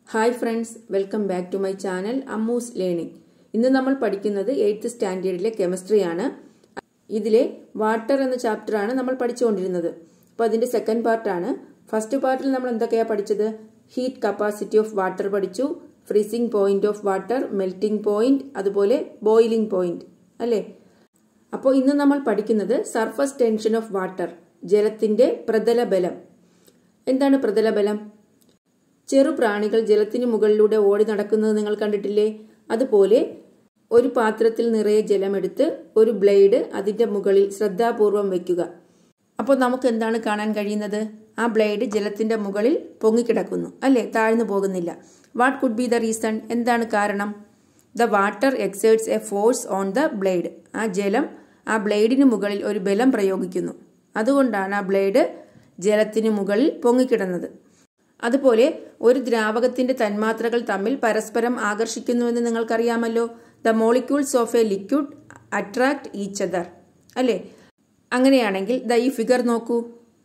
hi friends welcome back to my channel Ammu's learning ഇന്ന് നമ്മൾ പഠിക്കുന്നത് എയ്ത്ത് സ്റ്റാൻഡേർഡിലെ കെമിസ്ട്രിയാണ് ഇതിലെ വാട്ടർ എന്ന ചാപ്റ്ററാണ് നമ്മൾ പഠിച്ചുകൊണ്ടിരുന്നത് അപ്പോൾ അതിന്റെ സെക്കൻഡ് പാർട്ടാണ് ഫസ്റ്റ് പാർട്ടിൽ നമ്മൾ എന്തൊക്കെയാണ് പഠിച്ചത് ഹീറ്റ് കപ്പാസിറ്റി ഓഫ് വാട്ടർ പഠിച്ചു freezing point of water melting point അതുപോലെ ബോയിലിംഗ് പോയിന്റ് അല്ലേ അപ്പോൾ ഇന്ന് നമ്മൾ പഠിക്കുന്നത് സർഫസ് ടെൻഷൻ ഓഫ് വാട്ടർ ജലത്തിന്റെ പ്രതല ബലം എന്താണ് പ്രതല ബലം ചെറു പ്രാണികൾ ജലത്തിന് മുകളിലൂടെ ഓടി നടക്കുന്നത് നിങ്ങൾ കണ്ടിട്ടില്ലേ അതുപോലെ ഒരു പാത്രത്തിൽ നിറയെ ജലമെടുത്ത് ഒരു ബ്ലേഡ് അതിന്റെ മുകളിൽ ശ്രദ്ധാപൂർവം വെക്കുക അപ്പോൾ നമുക്ക് എന്താണ് കാണാൻ കഴിയുന്നത് ആ ബ്ലേഡ് ജലത്തിന്റെ മുകളിൽ പൊങ്ങിക്കിടക്കുന്നു അല്ലേ താഴ്ന്നു പോകുന്നില്ല what could be the reason എന്താണ് കാരണം the water exerts a force on the blade ആ ജലം ആ ബ്ലേഡിന് മുകളിൽ ഒരു ബലം പ്രയോഗിക്കുന്നു അതുകൊണ്ടാണ് ആ ബ്ലേഡ് ജലത്തിന് മുകളിൽ പൊങ്ങിക്കിടന്നത് അതുപോലെ ഒരു ദ്രാവകത്തിന്റെ തന്മാത്രകൾ തമ്മിൽ പരസ്പരം ആകർഷിക്കുന്നുവെന്ന് നിങ്ങൾക്കറിയാമല്ലോ the molecules of a liquid attract each other അല്ലേ അങ്ങനെയാണെങ്കിൽ ദ ഈ ഫിഗർ നോക്കൂ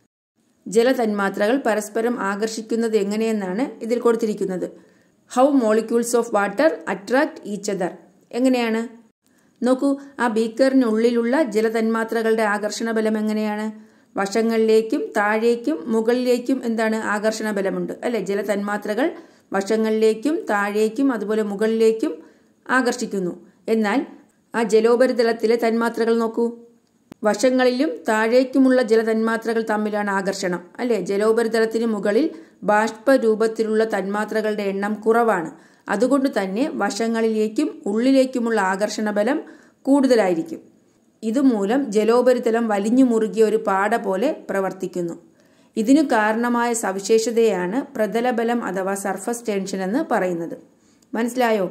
ജലതന്മാത്രകൾ പരസ്പരം ആകർഷിക്കുന്നത് എങ്ങനെയെന്നാണ് ഇതിൽ കൊടുത്തിരിക്കുന്നത് how molecules of water attract each other എങ്ങനെയാണ് നോക്കൂ ആ ബീക്കറിനുള്ളിലുള്ള ജലതന്മാത്രകളുടെ ആകർഷണ ബലം എങ്ങനെയാണ് വശങ്ങളിലേക്കും താഴേക്കും മുകളിലേക്കും എന്താണ് ആകർഷണ ബലമുണ്ട് അല്ലെ ജലതന്മാത്രകൾ വശങ്ങളിലേക്കും താഴേക്കും അതുപോലെ മുകളിലേക്കും ആകർഷിക്കുന്നു എന്നാൽ ആ ജലോപരിതലത്തിലെ തന്മാത്രകൾ നോക്കൂ വശങ്ങളിലും താഴേക്കുമുള്ള ജലതന്മാത്രകൾ തമ്മിലാണ് ആകർഷണം അല്ലെ ജലോപരിതലത്തിന് മുകളിൽ ബാഷ്പ രൂപത്തിലുള്ള തന്മാത്രകളുടെ എണ്ണം കുറവാണ് അതുകൊണ്ട് തന്നെ വശങ്ങളിലേക്കും ഉള്ളിലേക്കുമുള്ള ആകർഷണ ബലം കൂടുതലായിരിക്കും ഇതുമൂലം ജലോപരിതലം വലിഞ്ഞു മുറുകിയ ഒരു പാട പോലെ പ്രവർത്തിക്കുന്നു ഇതിനു കാരണമായ സവിശേഷതയാണ് പ്രതലബലം അഥവാ സർഫസ് ടെൻഷൻ എന്ന് പറയുന്നത് മനസ്സിലായോ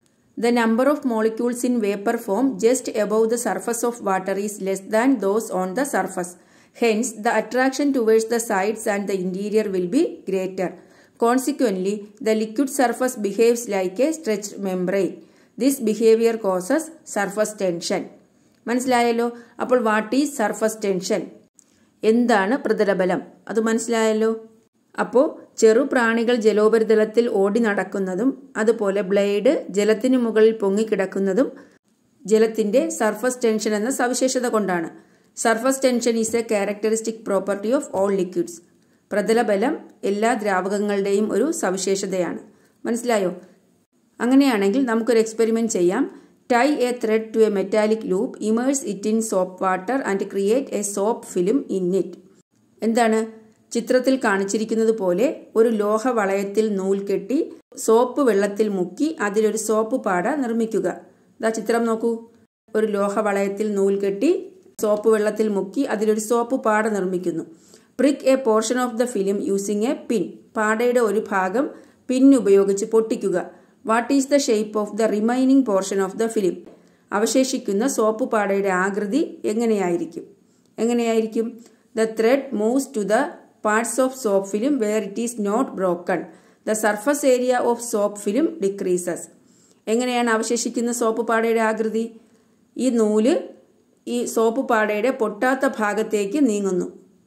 the number of molecules in vapour form just above the surface of water is less than those on the surface hence the attraction towards the sides and the interior will be greater consequently the liquid surface behaves like a stretch membrane this behaviour causes surface tension മനസ്സിലായല്ലോ അപ്പോൾ what is surface tension എന്താണ് പ്രതലബലം അത് മനസ്സിലായല്ലോ അപ്പോൾ ചെറു പ്രാണികൾ ജലോപരിതലത്തിൽ ഓടി നടക്കുന്നതും അതുപോലെ ബ്ലേഡ് ജലത്തിന് മുകളിൽ പൊങ്ങിക്കിടക്കുന്നതും ജലത്തിന്റെ സർഫസ് ടെൻഷൻ എന്ന സവിശേഷത കൊണ്ടാണ് surface tension is a characteristic property of all liquids പ്രതലബലം എല്ലാ ദ്രാവകങ്ങളുടെയും ഒരു സവിശേഷതയാണ് മനസ്സിലായോ അങ്ങനെയാണെങ്കിൽ നമുക്കൊരു എക്സ്പെരിമെന്റ് ചെയ്യാം tie a thread to a metallic loop immerse it in soap water and create a soap film in it എന്താണ് ചിത്രത്തിൽ കാണിച്ചിരിക്കുന്നത് പോലെ ഒരു ലോഹ വളയത്തിൽ നൂൽ കെട്ടി സോപ്പ് വെള്ളത്തിൽ മുക്കി അതിലൊരു സോപ്പ് പാട നിർമ്മിക്കുക ഇതാ ചിത്രം നോക്കൂ ഒരു ലോഹ വളയത്തിൽ നൂൽ കെട്ടി സോപ്പ് വെള്ളത്തിൽ മുക്കി അതിലൊരു സോപ്പ് പാട നിർമ്മിക്കുന്നു prick a portion of the film using a pin പാടയുടെ ഒരു ഭാഗം പിൻ ഉപയോഗിച്ച് പൊട്ടിക്കുക what is the shape of the remaining portion of the film അവശേഷിക്കുന്ന സോപ്പ് പാടയുടെ ആകൃതി എങ്ങനെയായിരിക്കും എങ്ങനെയായിരിക്കും the thread moves to the parts of soap film where it is not broken the surface area of soap film decreases എങ്ങനെയാണ് അവശേഷിക്കുന്ന soap പാടയുടെ ആകൃതി ഈ നൂല് ഈ സോപ്പ് പാടയുടെ പൊട്ടാത്ത ഭാഗത്തേക്ക് നീങ്ങുന്നു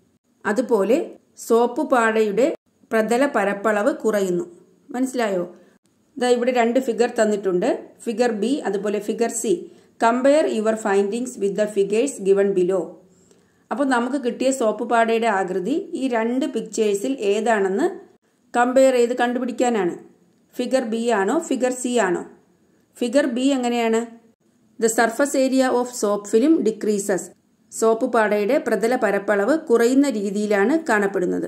അതുപോലെ സോപ്പ് പാടയുടെ പ്രതല പരപ്പളവ് കുറയുന്നു മനസ്സിലായോ ഇതാ ഇവിടെ രണ്ട് ഫിഗർ തന്നിട്ടുണ്ട് ഫിഗർ ബി അതുപോലെ figure C compare your findings with the figures given below അപ്പോൾ നമുക്ക് കിട്ടിയ സോപ്പ് പാടയുടെ ആകൃതി ഈ രണ്ട് പിക്ചേഴ്സിൽ ഏതാണെന്ന് കമ്പയർ ചെയ്ത് കണ്ടുപിടിക്കാനാണ് ഫിഗർ ബി ആണോ ഫിഗർ സി ആണോ ഫിഗർ ബി എങ്ങനെയാണ് the surface area of soap film decreases soap പാടയുടെ പ്രതല പരപ്പളവ് കുറയുന്ന രീതിയിലാണ് കാണപ്പെടുന്നത്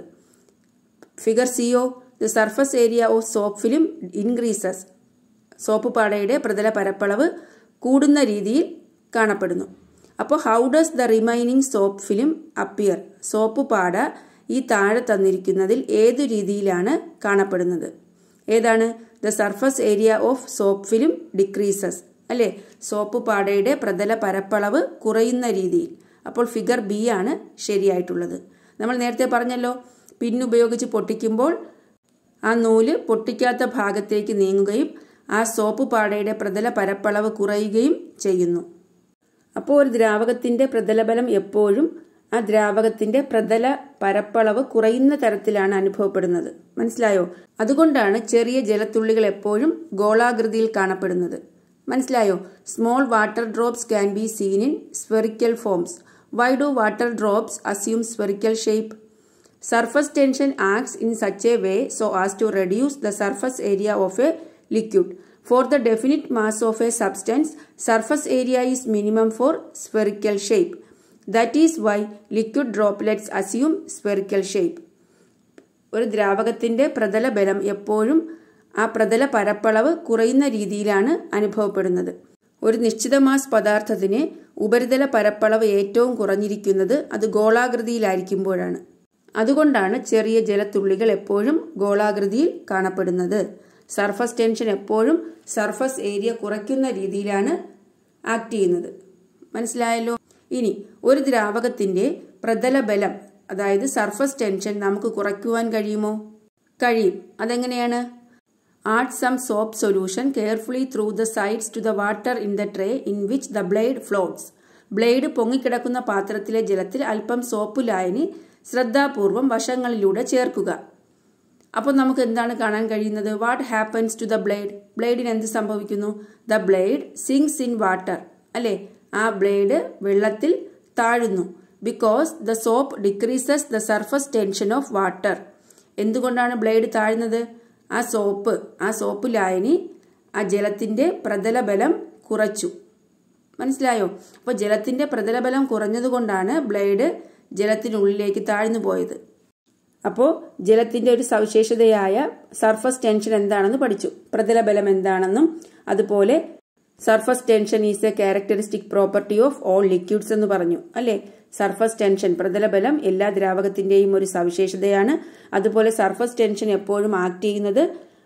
ഫിഗർ സിയോ the surface area of soap film increases soap പാടയുടെ പ്രതല പരപ്പളവ് കൂടുന്ന രീതിയിൽ കാണപ്പെടുന്നു അപ്പോൾ how does the remaining soap film appear soap പാട ഈ താഴെ തന്നിരിക്കുന്നതിൽ ഏതു രീതിയിലാണ് കാണപ്പെടുന്നത് ഏതാണ് the surface area of soap film decreases അല്ലേ സോപ്പ് പാടയുടെ പ്രതല പരപ്പളവ് കുറയുന്ന രീതിയിൽ അപ്പോൾ ഫിഗർ ബി ആണ് ശരിയായിട്ടുള്ളത് നമ്മൾ നേരത്തെ പറഞ്ഞല്ലോ പിന്നുപയോഗിച്ച് പൊട്ടിക്കുമ്പോൾ ആ നൂല് പൊട്ടിക്കാത്ത ഭാഗത്തേക്ക് നീങ്ങുകയും ആ സോപ്പ് പാടയുടെ പ്രതല പരപ്പളവ് കുറയുകയും ചെയ്യുന്നു അപ്പോൾ ഒരു ദ്രാവകത്തിന്റെ പ്രതലബലം എപ്പോഴും ആ ദ്രാവകത്തിന്റെ പ്രതല പരപ്പളവ് കുറയുന്ന തരത്തിലാണ് അനുഭവപ്പെടുന്നത് മനസ്സിലായോ അതുകൊണ്ടാണ് ചെറിയ ജലത്തുള്ളികൾ എപ്പോഴും ഗോളാകൃതിയിൽ കാണപ്പെടുന്നത് മനസ്സിലായോ small water drops can be seen in spherical forms why do water drops assume spherical shape surface tension acts in such a way so as to reduce the surface area of a liquid for the definite mass of a substance surface area is minimum for spherical shape that is why liquid droplets assume spherical shape ഒരു ദ്രാവകത്തിന്റെ പ്രതല ബലം എപ്പോഴും ആ പ്രതല പരപ്പളവ് കുറയുന്ന രീതിയിലാണ് അനുഭവപ്പെടുന്നത് ഒരു നിശ്ചിത മാസ് പദാർത്ഥത്തിന് ഉപരിതല പരപ്പളവ് ഏറ്റവും കുറഞ്ഞിരിക്കുന്നത് അത് ഗോളാകൃതിയിലായിരിക്കുമ്പോഴാണ് അതുകൊണ്ടാണ് ചെറിയ ജലത്തുള്ളികൾ എപ്പോഴും ഗോളാകൃതിയിൽ കാണപ്പെടുന്നത് സർഫസ് ടെൻഷൻ എപ്പോഴും സർഫസ് ഏരിയ കുറയ്ക്കുന്ന രീതിയിലാണ് ആക്ട് ചെയ്യുന്നത് മനസ്സിലായല്ലോ ഇനി ഒരു ദ്രാവകത്തിന്റെ പ്രതല ബലം അതായത് സർഫസ് ടെൻഷൻ നമുക്ക് കുറയ്ക്കുവാൻ കഴിയുമോ കഴിയും അതെങ്ങനെയാണ് add some soap solution carefully through the sides to the water in the tray in which the blade floats blade പൊങ്ങിക്കിടക്കുന്ന പാത്രത്തിലെ ജലത്തിൽ അല്പം സോപ്പ് ലായനി ശ്രദ്ധാപൂർവം വശങ്ങളിലൂടെ ചേർക്കുക അപ്പോൾ നമുക്ക് എന്താണ് കാണാൻ കഴിയുന്നത് what happens to the blade ബ്ലേഡിന് എന്ത് സംഭവിക്കുന്നു the blade sinks in water അല്ലേ ആ ബ്ലേഡ് വെള്ളത്തിൽ താഴുന്നു because the soap decreases the surface tension of water എന്തുകൊണ്ടാണ് ബ്ലേഡ് താഴ്ന്നത് ആ സോപ്പ് ആ സോപ്പ് ലായനി ആ ജലത്തിന്റെ പ്രതല ബലം കുറച്ചു മനസ്സിലായോ അപ്പോൾ ജലത്തിന്റെ പ്രതല ബലം കുറഞ്ഞതുകൊണ്ടാണ് ബ്ലേഡ് ജലത്തിനുള്ളിലേക്ക് താഴ്ന്നു പോയത് അപ്പോൾ ജലത്തിന്റെ ഒരു സവിശേഷതയായ സർഫസ് ടെൻഷൻ എന്താണെന്ന് പഠിച്ചു പ്രതല ബലം എന്താണെന്നും അതുപോലെ surface tension is a characteristic property of all liquids എന്ന് പറഞ്ഞു അല്ലേ സർഫസ് ടെൻഷൻ പ്രതലബലം എല്ലാ ദ്രാവകത്തിന്റെയും ഒരു സവിശേഷതയാണ് അതുപോലെ സർഫസ് ടെൻഷൻ എപ്പോഴും ആക്ട് ചെയ്യുന്നത്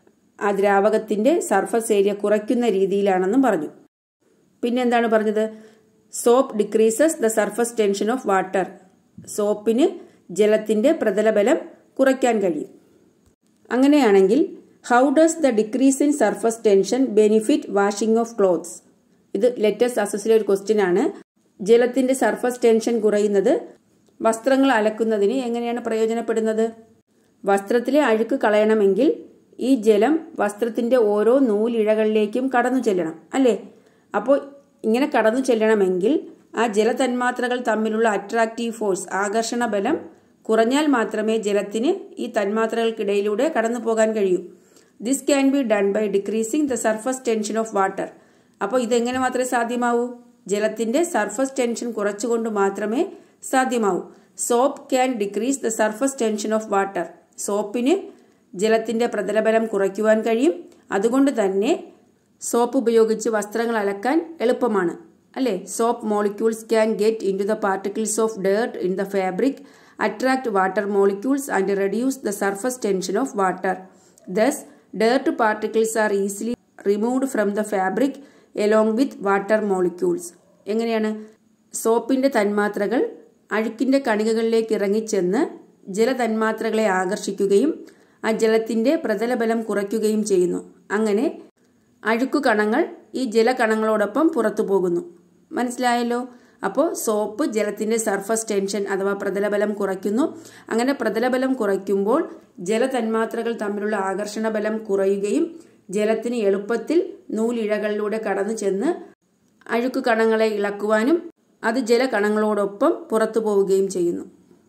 ആ ദ്രാവകത്തിന്റെ സർഫസ് ഏരിയ കുറയ്ക്കുന്ന രീതിയിലാണെന്നും പറഞ്ഞു പിന്നെ എന്താണ് പറഞ്ഞത് soap decreases the surface tension of water സോപ്പിന് ജലത്തിന്റെ പ്രതലബലം കുറയ്ക്കാൻ കഴിയും അങ്ങനെയാണെങ്കിൽ how does the decrease in surface tension benefit washing of clothes ഇത് ലെറ്റസ് അസസിലെ ഒരു ക്വസ്റ്റ്യൻ ആണ് ജലത്തിന്റെ സർഫസ് ടെൻഷൻ കുറയുന്നത് വസ്ത്രങ്ങൾ അലക്കുന്നതിന് എങ്ങനെയാണ് പ്രയോജനപ്പെടുന്നത് വസ്ത്രത്തിലെ അഴുക്ക് കളയണമെങ്കിൽ ഈ ജലം വസ്ത്രത്തിന്റെ ഓരോ നൂലിഴകളിലേക്കും കടന്നു ചെല്ലണം അല്ലേ അപ്പോൾ ഇങ്ങനെ കടന്നു ചെല്ലണമെങ്കിൽ ആ ജലതന്മാത്രകൾ തമ്മിലുള്ള അട്രാക്റ്റീവ് ഫോഴ്സ് ആകർഷണ ബലം കുറഞ്ഞാൽ മാത്രമേ ജലത്തിന് ഈ തന്മാത്രകൾക്കിടയിലൂടെ കടന്നു പോകാൻ കഴിയൂ this can be done by decreasing the surface tension of water അപ്പോൾ ഇതെങ്ങനെ മാത്രമേ സാധ്യമാവൂ ജലത്തിന്റെ സർഫസ് ടെൻഷൻ കുറച്ചുകൊണ്ട് മാത്രമേ സാധ്യമാവൂ soap can decrease the surface tension of water സോപ്പിന് ജലത്തിന്റെ പ്രതലബലം കുറയ്ക്കുവാൻ കഴിയും അതുകൊണ്ട് തന്നെ സോപ്പ് ഉപയോഗിച്ച് വസ്ത്രങ്ങൾ അലക്കാൻ എളുപ്പമാണ് അല്ലേ soap molecules can get into the particles of dirt in the fabric attract water molecules and reduce the surface tension of water thus dirt particles are easily removed from the fabric along with water molecules എങ്ങനെയാണ് സോപ്പിന്റെ തന്മാത്രകൾ അഴുക്കിന്റെ കണികകളിലേക്ക് ഇറങ്ങിച്ചെന്ന് ജലതന്മാത്രകളെ ആകർഷിക്കുകയും ആ ജലത്തിന്റെ പ്രതലബലം കുറയ്ക്കുകയും ചെയ്യുന്നു അങ്ങനെ അഴുക്കു കണങ്ങൾ ഈ ജലകണങ്ങളോടൊപ്പം പുറത്തു പോകുന്നു മനസ്സിലായല്ലോ അപ്പോൾ സോപ്പ് ജലത്തിന്റെ സർഫസ് ടെൻഷൻ അഥവാ പ്രതലബലം കുറയ്ക്കുന്നു അങ്ങനെ പ്രതലബലം കുറയ്ക്കുമ്പോൾ ജലതന്മാത്രകൾ തമ്മിലുള്ള ആകർഷണ ബലം കുറയുകയും ജലത്തിന് എളുപ്പത്തിൽ നൂലിഴകളിലൂടെ കടന്നു ചെന്ന് അഴുക്കു കണങ്ങളെ ഇളക്കുവാനും അത് ജലകണങ്ങളോടൊപ്പം പുറത്തു പോവുകയും ചെയ്യുന്നു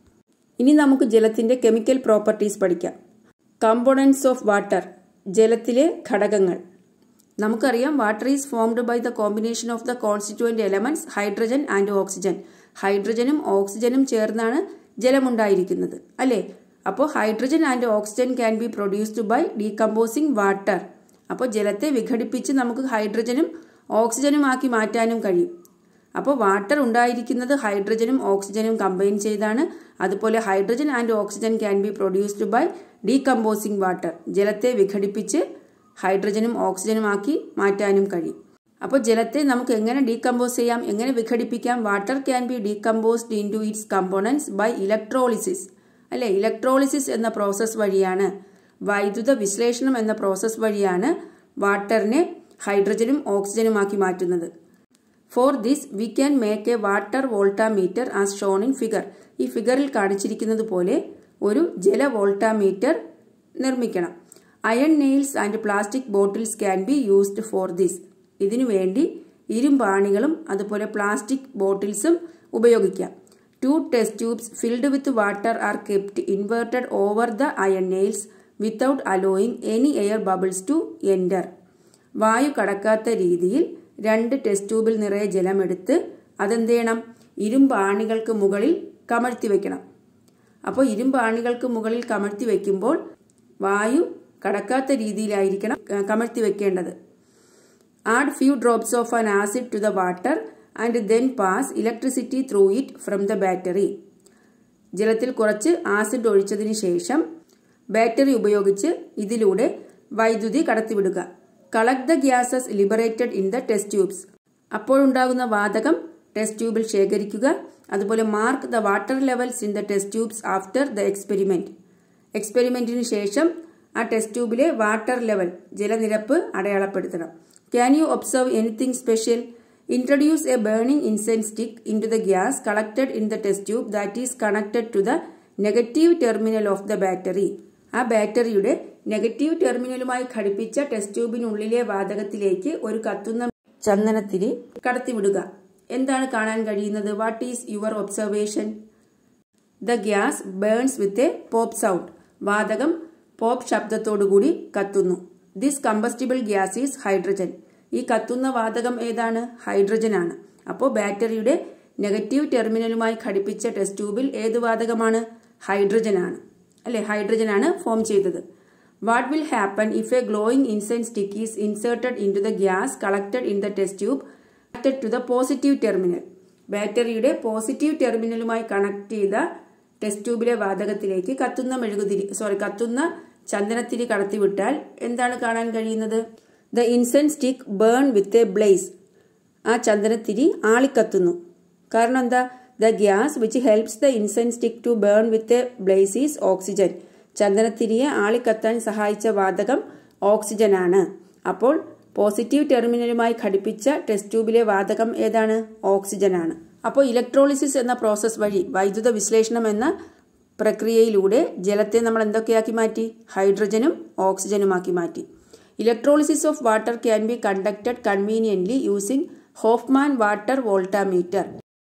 ഇനി നമുക്ക് ജലത്തിന്റെ കെമിക്കൽ പ്രോപ്പർട്ടീസ് പഠിക്കാം കമ്പോണൻസ് ഓഫ് വാട്ടർ ജലത്തിലെ ഘടകങ്ങൾ നമുക്കറിയാം water is formed by the combination of the constituent elements hydrogen and oxygen ഹൈഡ്രജനും ഓക്സിജനും ചേർന്നാണ് ജലമുണ്ടായിരിക്കുന്നത് അല്ലേ അപ്പോൾ hydrogen and oxygen can be produced by decomposing water അപ്പോൾ ജലത്തെ വിഘടിപ്പിച്ച് നമുക്ക് ഹൈഡ്രജനും ഓക്സിജനും ആക്കി മാറ്റാനും കഴിയും അപ്പോൾ വാട്ടർ ഉണ്ടായിരിക്കുന്നത് ഹൈഡ്രജനും ഓക്സിജനും കമ്പൈൻ ചെയ്താണ് അതുപോലെ hydrogen and oxygen can be produced by decomposing water ജലത്തെ വിഘടിപ്പിച്ച് ഹൈഡ്രജനും ഓക്സിജനും ആക്കി മാറ്റാനും കഴിയും അപ്പോൾ ജലത്തെ നമുക്ക് എങ്ങനെ ഡീകമ്പോസ് ചെയ്യാം എങ്ങനെ വിഘടിപ്പിക്കാം water can be decomposed into its components by electrolysis അല്ലെ ഇലക്ട്രോളിസിസ് എന്ന പ്രോസസ് വഴിയാണ് വൈദ്യുത വിശ്ലേഷണം എന്ന പ്രോസസ് വഴിയാണ് വാട്ടറിനെ ഹൈഡ്രജനും ഓക്സിജനുമാക്കി മാറ്റുന്നത് for this we can make a water voltameter as shown in figure ഈ ഫിഗറിൽ കാണിച്ചിരിക്കുന്നത് പോലെ ഒരു ജല വോൾട്ടാമീറ്റർ നിർമ്മിക്കണം iron nails and plastic bottles can be used for this ഇതിനു വേണ്ടി ഇരുമ്പാണികളും അതുപോലെ പ്ലാസ്റ്റിക് ബോട്ടിൽസും ഉപയോഗിക്കാം two test tubes filled with water are kept inverted over the iron nails without allowing any air bubbles to enter വായു കടക്കാത്ത രീതിയിൽ രണ്ട് ടെസ്റ്റ് ട്യൂബിൽ നിറയെ ജലമെടുത്ത് അതെന്ത് ചെയ്യണം ഇരുമ്പാണികൾക്ക് മുകളിൽ കമഴ്ത്തി വെക്കണം അപ്പോൾ ഇരുമ്പാണികൾക്ക് മുകളിൽ കമഴ്ത്തി വെക്കുമ്പോൾ വായു കടക്കാത്ത രീതിയിലായിരിക്കണം കമഴ്ത്തി വെക്കേണ്ടത് add few drops of an acid to the water and then pass electricity through it from the battery ജലത്തിൽ കുറച്ച് ആസിഡ് ഒഴിച്ചതിന് ശേഷം ബാറ്ററി ഉപയോഗിച്ച് ഇതിലൂടെ വൈദ്യുതി കടത്തിവിടുക collect the gases liberated in the test tubes അപ്പോഴുണ്ടാകുന്ന വാതകം ടെസ്റ്റ് ട്യൂബിൽ ശേഖരിക്കുക അതുപോലെ mark the water levels in the test tubes after the experiment എക്സ്പെരിമെന്റിന് ശേഷം ആ ടെസ്റ്റ് ട്യൂബിലെ വാട്ടർ ലെവൽ ജലനിരപ്പ് അടയാളപ്പെടുത്തണം can you observe anything special introduce a burning incense stick into the gas collected in the test tube that is connected to the negative terminal of the battery ആ ബാറ്ററിയുടെ negative ടെർമിനലുമായി ഘടിപ്പിച്ച test ട്യൂബിനുള്ളിലെ വാതകത്തിലേക്ക് ഒരു കത്തുന്ന ചന്ദനത്തിരി കടത്തിവിടുക എന്താണ് കാണാൻ കഴിയുന്നത് what is your observation the gas burns with a pop sound വാതകം pop ശബ്ദത്തോടുകൂടി കത്തുന്നു this combustible gas is hydrogen ഈ കത്തുന്ന വാതകം ഏതാണ് ഹൈഡ്രജൻ ആണ് അപ്പോൾ ബാറ്ററിയുടെ നെഗറ്റീവ് ടെർമിനലുമായി ഘടിപ്പിച്ച ടെസ്റ്റ് ട്യൂബിൽ ഏത് വാതകമാണ് ഹൈഡ്രജൻ ആണ് അല്ലെ ഹൈഡ്രജൻ ആണ് ഫോം ചെയ്തത് what will happen if a glowing incense stick is inserted into the gas collected in the test tube connected to the positive terminal ബാറ്ററിയുടെ പോസിറ്റീവ് ടെർമിനലുമായി കണക്ട് ചെയ്ത ടെസ്റ്റ് ട്യൂബിലെ വാതകത്തിലേക്ക് കത്തുന്ന മെഴുകുതിരി സോറി കത്തുന്ന ചന്ദനത്തിരി കടത്തിവിട്ടാൽ എന്താണ് കാണാൻ കഴിയുന്നത് the incense stick burn with a blaze ആ ചന്ദനത്തിരി ആളിക്കത്തുന്നു കാരണം എന്താ the gas which helps the incense stick to burn with a blaze is oxygen ചന്ദനത്തിരിയെ ആളിക്കത്താൻ സഹായിച്ച വാതകം ഓക്സിജൻ ആണ് അപ്പോൾ പോസിറ്റീവ് ടെർമിനലുമായി ഘടിപ്പിച്ച ടെസ്റ്റ് ട്യൂബിലെ വാതകം ഏതാണ് ഓക്സിജൻ ആണ് അപ്പോൾ ഇലക്ട്രോളിസിസ് എന്ന പ്രോസസ് വഴി വൈദ്യുത വിശ്ലേഷണം എന്ന പ്രക്രിയയിലൂടെ ജലത്തെ നമ്മൾ എന്തൊക്കെയാക്കി മാറ്റി ഹൈഡ്രജനും ഓക്സിജനുമാക്കി മാറ്റി electrolysis of water can be conducted conveniently using Hofmann water voltameter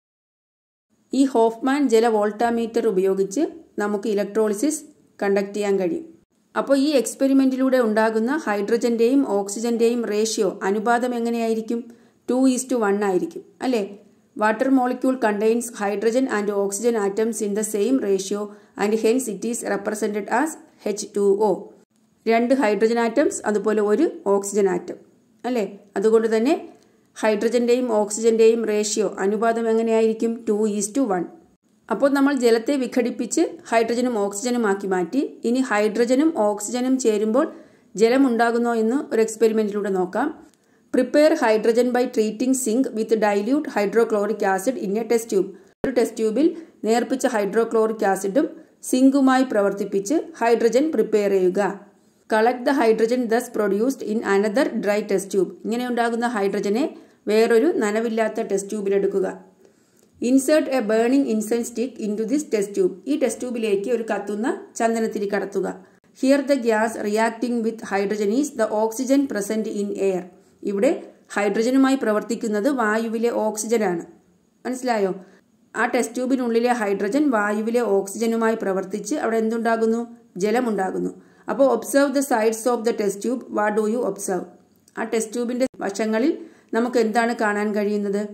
ഈ ഹോഫ്മാൻ ജല വോൾട്ടാമീറ്റർ ഉപയോഗിച്ച് നമുക്ക് ഇലക്ട്രോളിസിസ് കണ്ടക്ട് ചെയ്യാൻ കഴിയും അപ്പോൾ ഈ എക്സ്പെരിമെന്റിലൂടെ ഉണ്ടാകുന്ന ഹൈഡ്രജന്റെയും ഓക്സിജന്റെയും റേഷ്യോ അനുപാതം എങ്ങനെയായിരിക്കും ടു ഈസ് ടു വൺ ആയിരിക്കും അല്ലേ water molecule contains hydrogen and oxygen atoms in the same ratio and hence it is represented as H two O രണ്ട് ഹൈഡ്രജൻ ആറ്റംസ് അതുപോലെ ഒരു ഓക്സിജൻ ആറ്റം അല്ലേ അതുകൊണ്ട് തന്നെ ഹൈഡ്രജന്റെയും ഓക്സിജന്റെയും റേഷ്യോ അനുപാതം എങ്ങനെയായിരിക്കും ടു ഈസ് ടു വൺ അപ്പോൾ നമ്മൾ ജലത്തെ വിഘടിപ്പിച്ച് ഹൈഡ്രജനും ഓക്സിജനും ആക്കി മാറ്റി ഇനി ഹൈഡ്രജനും ഓക്സിജനും ചേരുമ്പോൾ ജലം ഉണ്ടാകുന്നോ എന്ന് ഒരു എക്സ്പെരിമെന്റിലൂടെ നോക്കാം prepare hydrogen by treating zinc with dilute hydrochloric acid in a test tube ഒരു ടെസ്റ്റ് ട്യൂബിൽ നേർപ്പിച്ച ഹൈഡ്രോക്ലോറിക് ആസിഡും സിങ്കുമായി പ്രവർത്തിപ്പിച്ച് ഹൈഡ്രജൻ പ്രിപ്പയർ ചെയ്യുക collect the hydrogen thus produced in another dry test tube ഇങ്ങനെ ഉണ്ടാകുന്ന ഹൈഡ്രജനെ വേറൊരു നനവില്ലാത്ത ടെസ്റ്റ് ട്യൂബിലെടുക്കുക insert a burning incense stick into this test tube ഈ ടെസ്റ്റ് ട്യൂബിലേക്ക് ഒരു കത്തുന്ന ചന്ദനത്തിരി കടത്തുക here the gas reacting with hydrogen is the oxygen present in air ഇവിടെ ഹൈഡ്രജനുമായി പ്രവർത്തിക്കുന്നത് വായുവിലെ ഓക്സിജനാണ് മനസ്സിലായോ ആ ടെസ്റ്റ് ട്യൂബിനുള്ളിലെ ഹൈഡ്രജൻ വായുവിലെ ഓക്സിജനുമായി പ്രവർത്തിച്ച് അവിടെ എന്തുണ്ടാകുന്നു ജലമുണ്ടാകുന്നു അപ്പോൾ observe the sides of the test tube what do you observe ആ ടെസ്റ്റ് ട്യൂബിന്റെ വശങ്ങളിൽ നമുക്ക് എന്താണ് കാണാൻ കഴിയുന്നത്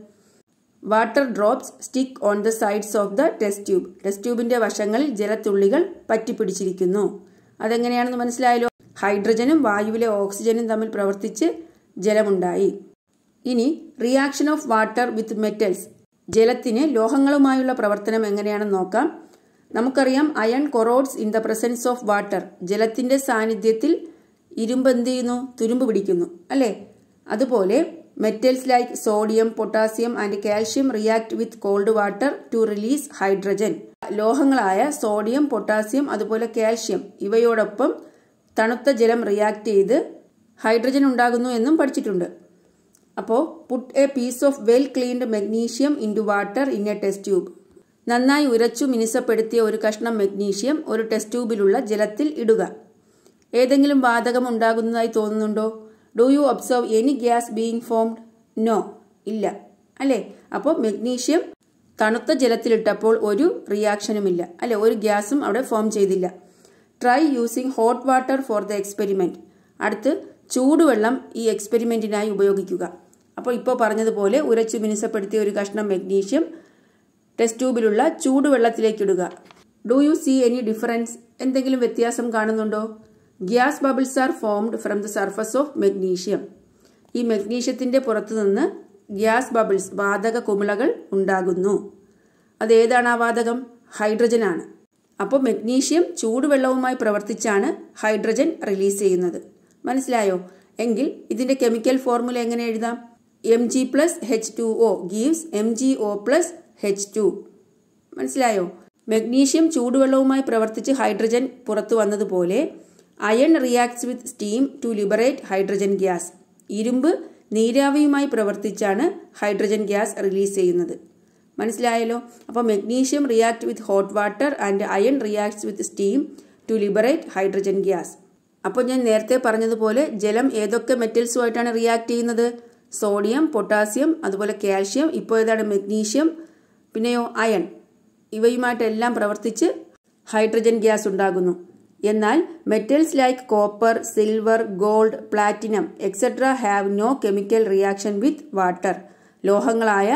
water drops stick on the sides of the test tube test ട്യൂബിന്റെ വശങ്ങളിൽ ജലത്തുള്ളികൾ പറ്റിപ്പിടിച്ചിരിക്കുന്നു അതെങ്ങനെയാണെന്ന് മനസ്സിലായല്ലോ ഹൈഡ്രജനും വായുവിലെ ഓക്സിജനും തമ്മിൽ പ്രവർത്തിച്ച് ജലമുണ്ടായി ഇനി reaction of water with metals ജലത്തിന് ലോഹങ്ങളുമായുള്ള പ്രവർത്തനം എങ്ങനെയാണെന്ന് നോക്കാം നമുക്കറിയാം iron corrodes in the presence of water ജലത്തിന്റെ സാന്നിധ്യത്തിൽ ഇരുമ്പ് എന്ത് ചെയ്യുന്നു തുരുമ്പ് പിടിക്കുന്നു അല്ലേ അതുപോലെ metals like sodium potassium and calcium react with cold water to release hydrogen ലോഹങ്ങളായ സോഡിയം പൊട്ടാസ്യം അതുപോലെ കാൽഷ്യം ഇവയോടൊപ്പം തണുത്ത ജലം റിയാക്ട് ചെയ്ത് ഹൈഡ്രജൻ ഉണ്ടാകുന്നു എന്നും പഠിച്ചിട്ടുണ്ട് അപ്പോൾ put a piece of well cleaned magnesium into water in a test tube നന്നായി ഉരച്ചു മിനുസപ്പെടുത്തിയ ഒരു കഷ്ണം മെഗ്നീഷ്യം ഒരു ടെസ്റ്റ് ട്യൂബിലുള്ള ജലത്തിൽ ഇടുക ഏതെങ്കിലും വാതകം ഉണ്ടാകുന്നതായി തോന്നുന്നുണ്ടോ do you observe any gas being formed no ഇല്ല അല്ലേ അപ്പോൾ മെഗ്നീഷ്യം തണുത്ത ജലത്തിലിട്ടപ്പോൾ ഒരു റിയാക്ഷനുമില്ല അല്ലെ ഒരു ഗ്യാസും അവിടെ ഫോം ചെയ്തില്ല try using hot water for the experiment അടുത്ത് ചൂടുവെള്ളം ഈ എക്സ്പെരിമെന്റിനായി ഉപയോഗിക്കുക അപ്പോൾ ഇപ്പോൾ പറഞ്ഞതുപോലെ ഉരച്ചു മിനുസപ്പെടുത്തിയ ഒരു കഷ്ണം മെഗ്നീഷ്യം ടെസ്റ്റ് ട്യൂബിലുള്ള ചൂടുവെള്ളത്തിലേക്ക് ഇടുക do you see any difference എന്തെങ്കിലും വ്യത്യാസം കാണുന്നുണ്ടോ gas bubbles are formed from the surface of magnesium ഈ മെഗ്നീഷ്യത്തിന്റെ പുറത്തു നിന്ന് ഗ്യാസ് ബബിൾസ് വാതക കുമിളകൾ ഉണ്ടാകുന്നു അതേതാണ് ആ വാതകം ഹൈഡ്രജൻ ആണ് അപ്പോൾ മെഗ്നീഷ്യം ചൂടുവെള്ളവുമായി പ്രവർത്തിച്ചാണ് ഹൈഡ്രജൻ റിലീസ് ചെയ്യുന്നത് മനസ്സിലായോ എങ്കിൽ ഇതിന്റെ കെമിക്കൽ ഫോർമുല എങ്ങനെ എഴുതാം M G plus H two O gives M G O plus H two മനസ്സിലായോ മെഗ്നീഷ്യം ചൂടുവെള്ളവുമായി പ്രവർത്തിച്ച് ഹൈഡ്രജൻ പുറത്തു വന്നതുപോലെ iron reacts with steam to liberate hydrogen gas ഇരുമ്പ് നീരാവിയുമായി പ്രവർത്തിച്ചാണ് ഹൈഡ്രജൻ ഗ്യാസ് റിലീസ് ചെയ്യുന്നത് മനസ്സിലായല്ലോ അപ്പോൾ magnesium react with hot water and iron reacts with steam to liberate hydrogen gas അപ്പോൾ ഞാൻ നേരത്തെ പറഞ്ഞതുപോലെ ജലം ഏതൊക്കെ മെറ്റൽസുമായിട്ടാണ് റിയാക്ട് ചെയ്യുന്നത് സോഡിയം പൊട്ടാസ്യം അതുപോലെ കാൽഷ്യം ഇപ്പോൾ ഏതാണ് മെഗ്നീഷ്യം പിന്നെയോ അയൺ ഇവയുമായിട്ടെല്ലാം പ്രവർത്തിച്ച് ഹൈഡ്രജൻ ഗ്യാസ് ഉണ്ടാകുന്നു എന്നാൽ metals like copper silver gold platinum etcetera have no chemical reaction with water ലോഹങ്ങളായ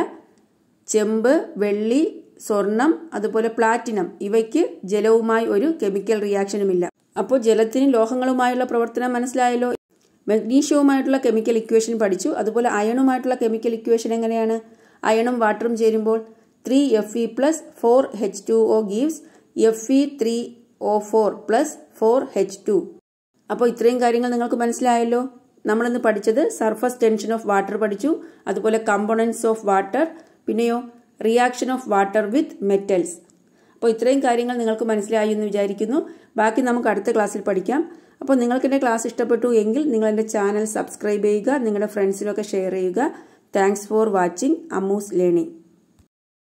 ചെമ്പ് വെള്ളി സ്വർണം അതുപോലെ പ്ലാറ്റിനം ഇവയ്ക്ക് ജലവുമായി ഒരു കെമിക്കൽ റിയാക്ഷനുമില്ല അപ്പോൾ ജലത്തിന് ലോഹങ്ങളുമായുള്ള പ്രവർത്തനം മനസ്സിലായല്ലോ മെഗ്നീഷ്യവുമായിട്ടുള്ള കെമിക്കൽ ഇക്വേഷൻ പഠിച്ചു അതുപോലെ അയണുമായിട്ടുള്ള കെമിക്കൽ ഇക്വേഷൻ എങ്ങനെയാണ് അയണും വാട്ടറും ചേരുമ്പോൾ three F E plus four H two O gives F E three O four plus four H two അപ്പോൾ ഇത്രയും കാര്യങ്ങൾ നിങ്ങൾക്ക് മനസ്സിലായല്ലോ നമ്മളിന്ന് പഠിച്ചത് സർഫസ് ടെൻഷൻ ഓഫ് വാട്ടർ പഠിച്ചു അതുപോലെ കമ്പോണൻസ് ഓഫ് വാട്ടർ പിന്നെയോ reaction of water with metals അപ്പോൾ ഇത്രയും കാര്യങ്ങൾ നിങ്ങൾക്ക് മനസ്സിലായി എന്ന് വിചാരിക്കുന്നു ബാക്കി നമുക്ക് അടുത്ത ക്ലാസ്സിൽ പഠിക്കാം അപ്പോൾ നിങ്ങൾക്ക് എൻ്റെ ക്ലാസ് ഇഷ്ടപ്പെട്ടു എങ്കിൽ നിങ്ങൾ എൻ്റെ ചാനൽ സബ്സ്ക്രൈബ് ചെയ്യുക നിങ്ങളുടെ ഫ്രണ്ട്സിനൊക്കെ ഷെയർ ചെയ്യുക thanks for watching Ammu's learning